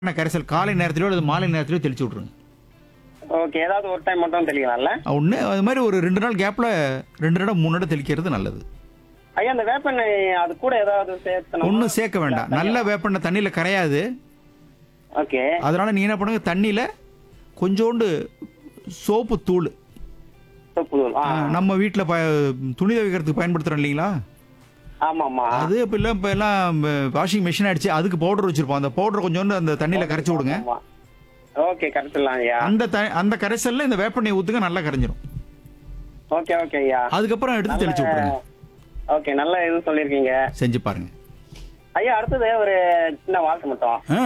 வேப்பெண்ணெய் கரைசல் காலை நேரத்திலயோ அல்லது மாலை நேரத்திலயோ தெளிச்சு விட்ருங்க ஓகே ஏதாவது ஒரு டைம் மட்டும் தெளிக்கலாம்ல ஒன்று அது மாதிரி ஒரு ரெண்டு நாள் கேப்பில் ரெண்டு இடம் மூணு இடம் தெளிக்கிறது நல்லது ஐயா அந்த வேப்பெண்ணெய் அது கூட ஏதாவது சேர்த்தணும் ஒன்றும் சேர்க்க வேண்டாம் நல்ல வேப்பெண்ணெய் தண்ணியில் கரையாது ஓகே அதனால நீ என்ன பண்ணுங்க தண்ணியில் கொஞ்சோண்டு சோப்பு தூள் புது ஆ நம்ம வீட்டில் ப துணி துவைக்கிறதுக்கு பயன்படுத்துகிறோம் இல்லைங்களா ஆமா ஆமா அது இப்போ இல்லை இப்போ எல்லாம் வாஷிங் மிஷின் ஆயிடுச்சு அதுக்கு பவுடர் வச்சிருப்போம் அந்த பவுடர் கொஞ்சோண்டு அந்த தண்ணியில் கரைச்சி விடுங்க ஆமா ஓகே கரெக்ட்லாம் ஐயா அந்த த அந்த கரைசல்ல இந்த வேப்பெண்ணெய் ஊற்றுங்க நல்லா கரைஞ்சிரும் ஓகே ஓகே ஐயா அதுக்கப்புறம் எடுத்து தெளிச்சு விட்ருங்க ஓகே நல்ல இது சொல்லியிருக்கீங்க செஞ்சு பாருங்க ஐயா அடுத்தது ஒரு சின்ன வாழ்க்கை மட்டும் ஆ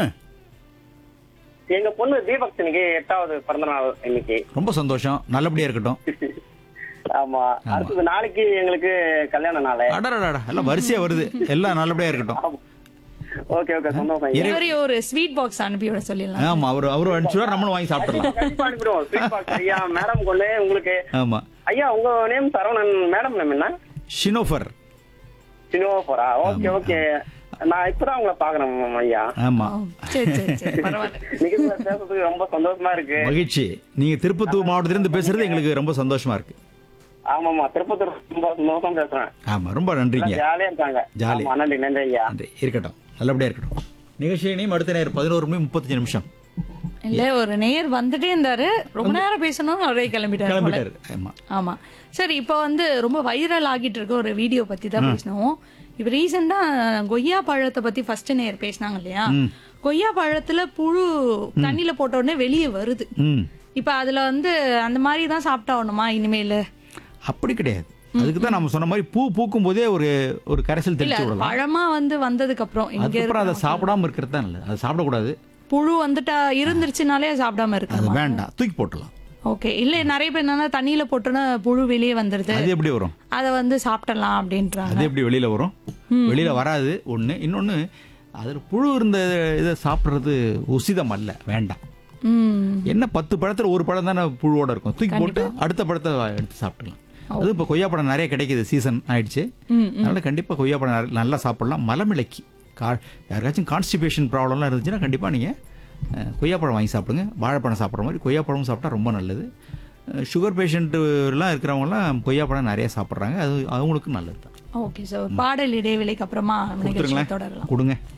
எங்க பொண்ணு தீபக்ஷனுக்கு எட்டாவது பிறந்த நாள் இன்னைக்கு ரொம்ப சந்தோஷம் நல்லபடியா இருக்கட்டும் ஆமா அடுத்தது நாளைக்கு எங்களுக்கு கல்யாண நாள் அடடடா எல்லாம் வரிசையா வருது எல்லாம் நல்லபடியா இருக்கட்டும் ஓகே ஓகே சந்தோஷம் ஐயா இவரையும் ஒரு ஸ்வீட் பாக்ஸ் அனுப்பி விட சொல்லிடலாம் ஆமா அவரு அவரு அனுப்பிச்சுடுவார் நம்மளும் வாங்கி சாப்பிடலாம் கண்டிப்பா அனுப்பிடுவோம் ஸ்வீட் பாக்ஸ் ஐயா மேடம் கொண்டு உங்களுக்கு ஆமா ஐயா உங்க நேம் சரவணன் மேடம் நேம் என்ன ஷினோஃபர் சினிமா போறா ஓகே ஓகே நான் இப்பதான் உங்களை பாக்குறேன் ஐயா ஆமா ஓ, சரி சரி சரி பரவாயில்ல நிகழ்ச்சியில பேசுறதுக்கு ரொம்ப சந்தோஷமா இருக்கு மகிழ்ச்சி நீங்க திருப்பத்தூர் மாவட்டத்திலிருந்து பேசுறது எங்களுக்கு ரொம்ப சந்தோஷமா இருக்கு ஆமாமா திருப்பத்தூர் ரொம்ப சந்தோஷம் பேசுறேன் ஆமா ரொம்ப நன்றிங்க ஜாலியா இருக்காங்க ஜாலி. ஆமா, நன்றி நன்றி ஐயா நன்றி இருக்கட்டும் நல்லபடியா இருக்கட்டும் நிகழ்ச்சியினையும் அடுத்த நேரம் பதினோரு மணி முப்பத்தஞ்சு நிமிஷம் இல்ல ஒரு நேயர் வந்துட்டே இருந்தாரு ரொம்ப நேரம் பேசணும் அவரே கிளம்பிட்டாரு போல. கிளம்பிட்டாரு ஆமா ஆமா சரி இப்போ வந்து ரொம்ப வைரல் ஆகிட்டு இருக்க ஒரு வீடியோ பத்தி தான் பேசணும் இப்ப ரீசெண்டா கொய்யா பழத்தை பத்தி ஃபர்ஸ்ட் நேயர் பேசினாங்க இல்லையா கொய்யா பழத்துல புழு தண்ணியில போட்ட உடனே வெளியே வருது ம் இப்ப அதுல வந்து அந்த மாதிரி தான் சாப்பிட்டாகணுமா இனிமேல் அப்படி கிடையாது அதுக்கு தான் நம்ம சொன்ன மாதிரி பூ பூக்கும் போதே ஒரு ஒரு கரைசல் இல்ல தெளிச்சு அது விடலாம் பழமா வந்து வந்ததுக்கு அப்புறம் இங்க அதுக்கப்புறம் அதை இருக்கிற சாப்பிடாம இருக்கிறது தான் நல்லது அதை சாப்பிடக்கூடாது புழு வந்துட்டா இருந்துருச்சுனாலே சாப்பிடாம அது இருக்கு வேண்டாம் தூக்கி போட்டுடலாம் ஓகே இல்ல நிறைய பேர் என்னன்னா தண்ணியில போட்டோன்னா புழு வெளியே வந்துருது அது எப்படி வரும் அத வந்து சாப்பிடலாம் அப்படின்றாங்க அது எப்படி வெளியில வரும் வெளியில வராது ஒண்ணு இன்னொன்னு அதுல புழு இருந்த இதை சாப்பிடுறது உசிதம் அல்ல வேண்டாம் ம் என்ன பத்து பழத்துல ஒரு பழம் தானே புழுவோட இருக்கும் தூக்கி போட்டு அடுத்த பழத்தை எடுத்து சாப்பிடலாம் அது இப்போ கொய்யா பழம் நிறைய கிடைக்குது சீசன் ஆயிடுச்சு ம், அதனால கண்டிப்பா கொய்யா பழம் நிறைய- நல்லா சாப்பிடலாம் மலமிளக்கி கா யாருக்காச்சும் கான்ஸ்டிபேஷன் ப்ராப்ளம்லாம் இருந்துச்சுன்னா கண்டிப்பா நீங்க அஹ், கொய்யாப்பழம் வாங்கி சாப்பிடுங்க வாழைப்பழம் சாப்பிட்ற மாதிரி கொய்யாப்பழமும் சாப்பிட்டா ரொம்ப நல்லது சுகர் பேஷண்ட்டுலாம் இருக்கிறவங்கலாம் கொய்யாப்பழம் நிறைய சாப்பிட்றாங்க அது அவங்களுக்கும் நல்லது தான் ஓகே சார் பாடல் இடைவேளைக்கு அப்புறமா நிகழ்ச்சியை கொடுத்துருங்களேன் தொடரலாம் கொடுங்க